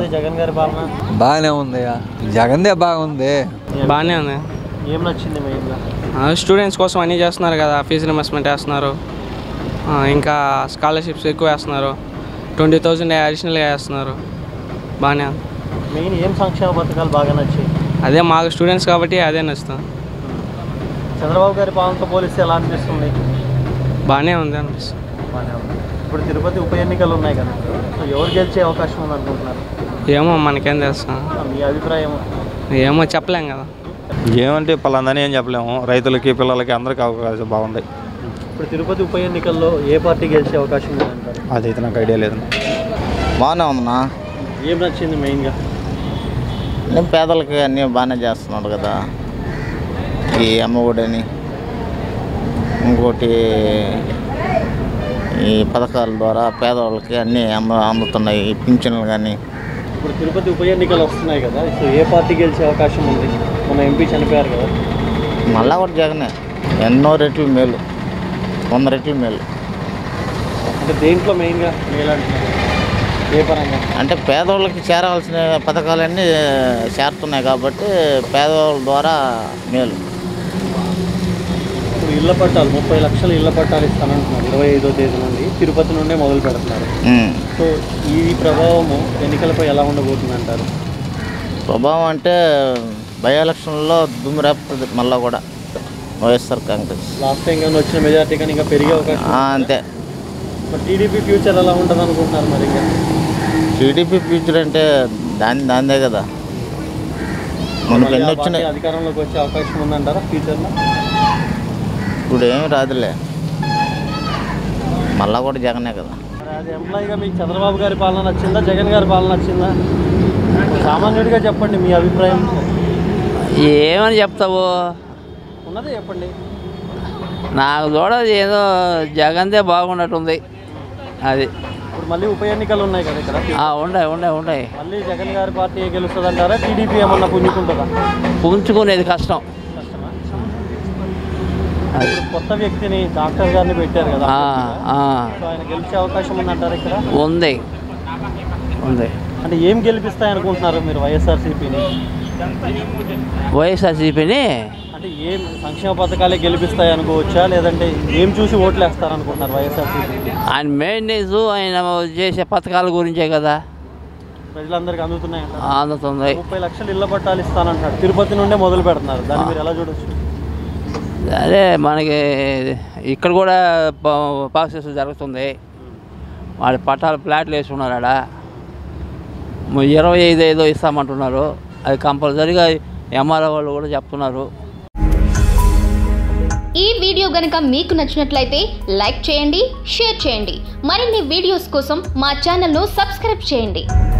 ఉంది జగన్ గారి పాలన బాగానే ఉంది జగన్దే బాగుంది బాగానే ఉంది ఏం నచ్చింది మెయిన్గా స్టూడెంట్స్ కోసం అన్నీ చేస్తున్నారు కదా ఫీజు రిమర్స్మెంట్ వేస్తున్నారు ఆ, ఇంకా స్కాలర్షిప్స్ ఎక్కువ వేస్తున్నారు ట్వంటీ థౌజండ్ అడిషనల్గా వేస్తున్నారు బాగానే ఉంది మెయిన్ ఏం సంక్షేమ పథకాలు బాగా నచ్చాయి అదే మాకు స్టూడెంట్స్ కాబట్టి అదే నచ్చుతుంది చంద్రబాబు గారి పాలనతో పోలిస్తే ఎలా అనిపిస్తుంది బాగానే ఉంది అనిపిస్తుంది బాగానే ఉంది. ఇప్పుడు తిరుపతి ఉప ఎన్నికలు ఉన్నాయి కదా సో ఎవరు గెలిచే అవకాశం ఉంది అనుకుంటున్నారు ఏమో మనకేం తెలుస్తాం మీ అభిప్రాయం ఏమో చెప్పలేం కదా ఏమంటే పలాందని ఏం చెప్పలేము రైతులకి పిల్లలకి అందరికీ అవకాశం బాగుంది ఇప్పుడు తిరుపతి ఉప ఎన్నికల్లో ఏ పార్టీ గెలిచే అవకాశం ఉంది అంటారు అదైతే నాకు ఐడియా లేదు బాగానే ఉందన్నా ఏం నచ్చింది మెయిన్గా నేను పేదలకి అన్నీ బాగానే చేస్తున్నాడు కదా ఈ అమ్మఒడని ఇంకోటి ఈ పథకాల ద్వారా పేదవాళ్ళకి అన్నీ అమ్మ అందుతున్నాయి ఈ పింఛన్లు కానీ ఇప్పుడు తిరుపతి ఉప ఎన్నికలు వస్తున్నాయి కదా సో ఏ పార్టీ గెలిచే అవకాశం ఉంది మన ఎంపీ చనిపోయారు కదా మళ్ళా కూడా జగనే ఎన్నో రెట్లు మేలు వంద రెట్లు మేలు అంటే దేంట్లో మెయిన్గా మేలు అంటున్నారు ఏ పరంగా అంటే పేదవాళ్ళకి చేరవలసిన పథకాలన్నీ చేరుతున్నాయి కాబట్టి పేదవాళ్ళ ద్వారా మేలు ఇప్పుడు ఇళ్ల పట్టాలు ముప్పై లక్షల ఇళ్ల పట్టాలు ఇస్తానంటున్నారు ఇరవై ఐదో తేదీ నుండి తిరుపతి నుండే మొదలు పెడుతున్నారు ఉమ్. సో ఈ ప్రభావము ఎన్నికలపై ఎలా ఉండబోతుంది అంటారు ప్రభావం అంటే బై ఎలక్షన్లో దుమ్ము రేపుతుంది మళ్ళా కూడా వైఎస్ఆర్ కాంగ్రెస్ లాస్ట్ టైం కానీ వచ్చిన మెజార్టీ కానీ ఇంకా పెరిగే అవకాశం ఆ, అంతే మరి టీడీపీ ఫ్యూచర్ ఎలా ఉంటుంది అనుకుంటున్నారు మరి ఇంకా టీడీపీ ఫ్యూచర్ అంటే దాని దాందే కదా మనకు మళ్ళీ ఎన్ని ఆ వచ్చినాయి పార్టీ అధికారంలోకి వచ్చే అవకాశం ఉందంటారా ఫ్యూచర్లో ఇప్పుడు ఏమి రాదులే మళ్ళా కూడా జగనే కదా మరి అది ఎంప్లాయీగా మీకు చంద్రబాబు గారి పాలన నచ్చిందా జగన్ గారి పాలన నచ్చిందా సామాన్యుడిగా చెప్పండి మీ అభిప్రాయం ఏమని చెప్తావు ఉన్నదే చెప్పండి నాకు చూడ ఏదో జగన్దే బాగున్నట్టుంది అది ఇప్పుడు మళ్ళీ ఉప ఎన్నికలు ఉన్నాయి కదా ఇక్కడ ఆ, ఉన్నాయి ఉన్నాయి ఉన్నాయి మళ్ళీ జగన్ గారి పార్టీ గెలుస్తుంది అంటారా టీడీపీ ఏమన్నా పుంజుకుంటుందా పుంజుకునేది కష్టం కష్టమా ఇప్పుడు కొత్త వ్యక్తిని డాక్టర్ గారిని పెట్టారు కదా ఆ, ఆ, సో ఆయన గెలిచే అవకాశం ఉందంటారా ఇక్కడ ఉంది ఉంది అంటే ఏం గెలిపిస్తాయి అనుకుంటున్నారు మీరు వైఎస్ఆర్సీపీని వైఎస్ఆర్సీపీని అంటే ఏం సంక్షేమ పథకాలే గెలిపిస్తాయి అనుకోవచ్చా లేదంటే ఏం చూసి ఓట్లు వేస్తారు అనుకుంటున్నారు వైఎస్ఆర్సీపీ ఆయన మెయింటెనెన్స్ ఆయన చేసే పథకాల గురించే కదా ప్రజలందరికీ అందుతున్నాయంట అందుతుంది ముప్పై లక్షలు ఇళ్ల పట్టాలు ఇస్తానంటాడు తిరుపతి నుండే మొదలు పెడుతున్నారు దాన్ని మీరు ఎలా చూడొచ్చు అదే మనకి ఇక్కడ కూడా ప్రాసెస్ జరుగుతుంది వాళ్ళ పట్టాలు ప్లాట్లు వేసుకున్నారు ఆడ మ- ఇరవై ఐదు ఐదో ఇస్తామంటున్నారు అది కంపల్సరీగా ఎంఆర్ఓ వాళ్ళు కూడా చెప్తున్నారు ఈ వీడియో గనక మీకు నచ్చినట్లయితే లైక్ చేయండి షేర్ చేయండి మరిన్ని వీడియోస్ కోసం మా ఛానల్ను సబ్స్క్రైబ్ చేయండి